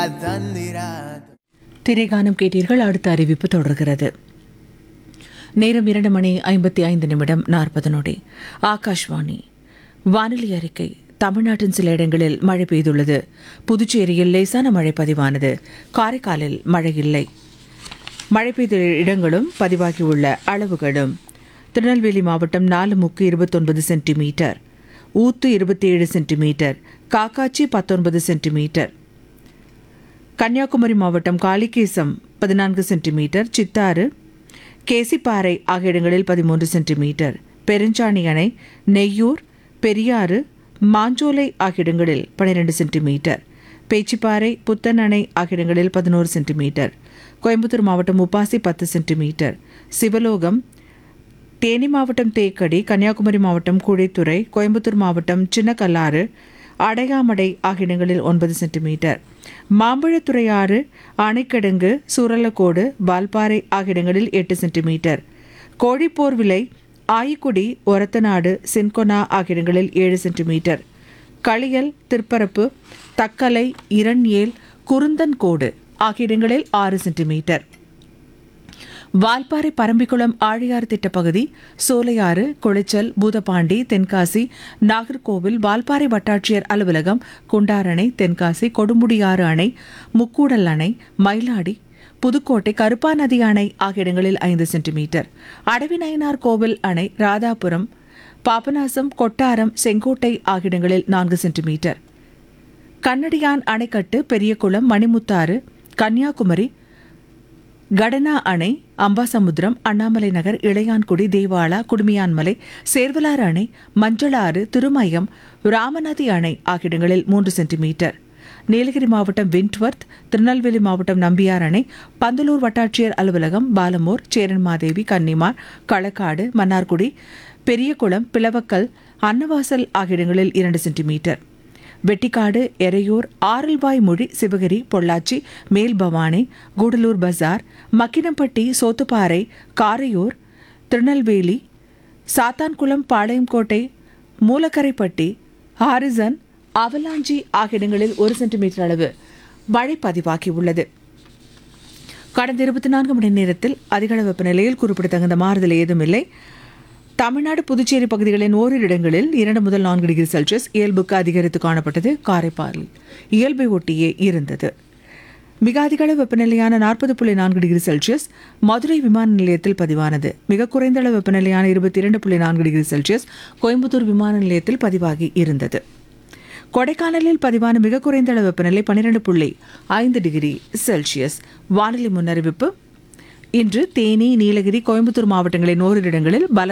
திரைகானம் கேட்டீர்கள் அடுத்த அறிவிப்பு தொடர்கிறது நேரம் இரண்டு மணி ஐம்பத்தி ஐந்து நிமிடம் நாற்பது நொடி ஆகாஷ்வாணி வானிலை அறிக்கை தமிழ்நாட்டின் சில இடங்களில் மழை பெய்துள்ளது புதுச்சேரியில் லேசான மழை பதிவானது காரைக்காலில் மழை இல்லை மழை பெய்த இடங்களும் பதிவாகியுள்ள அளவுகளும் திருநெல்வேலி மாவட்டம் நாலு முக்கு இருபத்தொன்பது சென்டிமீட்டர் ஊத்து இருபத்தி ஏழு சென்டிமீட்டர் காக்காச்சி பத்தொன்பது சென்டிமீட்டர் கன்னியாகுமரி மாவட்டம் காளிகேசம் பதினான்கு சென்டிமீட்டர் சித்தாறு கேசிப்பாறை ஆகிய இடங்களில் பதிமூன்று சென்டிமீட்டர் பெருஞ்சாணி அணை நெய்யூர் பெரியாறு மாஞ்சோலை ஆகிய இடங்களில் பன்னிரெண்டு சென்டிமீட்டர் பேச்சிப்பாறை புத்தன் அணை ஆகிய இடங்களில் பதினோரு சென்டிமீட்டர் கோயம்புத்தூர் மாவட்டம் உப்பாசி பத்து சென்டிமீட்டர் சிவலோகம் தேனி மாவட்டம் தேக்கடி கன்னியாகுமரி மாவட்டம் குழித்துறை கோயம்புத்தூர் மாவட்டம் சின்னக்கல்லாறு அடையாமடை ஆகிய இடங்களில் ஒன்பது சென்டிமீட்டர் மாம்பழத்துறையாறு அணைக்கடங்கு சூரலக்கோடு வால்பாறை ஆகிய இடங்களில் எட்டு சென்டிமீட்டர் கோழிப்போர் விலை ஆயிக்குடி ஒரத்தநாடு சின்கொனா ஆகிய இடங்களில் ஏழு சென்டிமீட்டர் களியல் திருப்பரப்பு தக்கலை இரண்யேல் குருந்தன்கோடு ஆகிய இடங்களில் ஆறு சென்டிமீட்டர் வால்பாறை பரம்பிக்குளம் ஆழியார் திட்டப்பகுதி சோலையாறு குளிச்சல் பூதப்பாண்டி தென்காசி நாகர்கோவில் வால்பாறை வட்டாட்சியர் அலுவலகம் குண்டாரணை தென்காசி கொடுமுடியாறு அணை முக்கூடல் அணை மயிலாடி புதுக்கோட்டை கருப்பா நதி அணை ஆகிய இடங்களில் ஐந்து சென்டிமீட்டர் அடவிநயனார் கோவில் அணை ராதாபுரம் பாபநாசம் கொட்டாரம் செங்கோட்டை ஆகிய இடங்களில் நான்கு சென்டிமீட்டர் கண்ணடியான் அணைக்கட்டு பெரியகுளம் மணிமுத்தாறு கன்னியாகுமரி கடனா அணை அம்பாசமுத்திரம் அண்ணாமலை நகர் இளையான்குடி தேவாலா குடுமியான்மலை சேர்வலாறு அணை மஞ்சளாறு திருமயம் ராமநதி அணை ஆகிய இடங்களில் மூன்று சென்டிமீட்டர் நீலகிரி மாவட்டம் விண்ட்வர்த் திருநெல்வேலி மாவட்டம் நம்பியார் அணை பந்தலூர் வட்டாட்சியர் அலுவலகம் பாலமூர் சேரன்மாதேவி கன்னிமார் களக்காடு மன்னார்குடி பெரியகுளம் பிளவக்கல் அன்னவாசல் ஆகிய இடங்களில் இரண்டு சென்டிமீட்டர் வெட்டிக்காடு எரையூர் ஆரல்வாய் மொழி சிவகிரி பொள்ளாச்சி மேல்பவானி கூடலூர் பஜார் மக்கினப்பட்டி சோத்துப்பாறை காரையூர் திருநெல்வேலி சாத்தான்குளம் பாளையங்கோட்டை மூலக்கரைப்பட்டி ஹாரிசன் அவலாஞ்சி ஆகிய இடங்களில் ஒரு சென்டிமீட்டர் அளவு மழை பதிவாகியுள்ளது கடந்த இருபத்தி நான்கு மணி நேரத்தில் அதிகளவு வெப்பநிலையில் குறிப்பிடத்தகுந்த மாறுதல் ஏதும் இல்லை தமிழ்நாடு புதுச்சேரி பகுதிகளின் ஓரிரு இடங்களில் இரண்டு முதல் நான்கு டிகிரி செல்சியஸ் இயல்புக்கு அதிகரித்து காணப்பட்டது காரைப்பாலில் இயல்பை ஒட்டியே இருந்தது மிக அதிகளவு வெப்பநிலையான நாற்பது புள்ளி நான்கு டிகிரி செல்சியஸ் மதுரை விமான நிலையத்தில் பதிவானது மிக குறைந்த அளவு வெப்பநிலையான இருபத்தி இரண்டு புள்ளி நான்கு டிகிரி செல்சியஸ் கோயம்புத்தூர் விமான நிலையத்தில் பதிவாகி இருந்தது கொடைக்கானலில் பதிவான மிக குறைந்த அளவு வெப்பநிலை பன்னிரண்டு புள்ளி ஐந்து டிகிரி செல்சியஸ் வானிலை முன்னறிவிப்பு இன்று தேனி நீலகிரி கோயம்புத்தூர் மாவட்டங்களின் ஓரிரு இடங்களில் பலத்த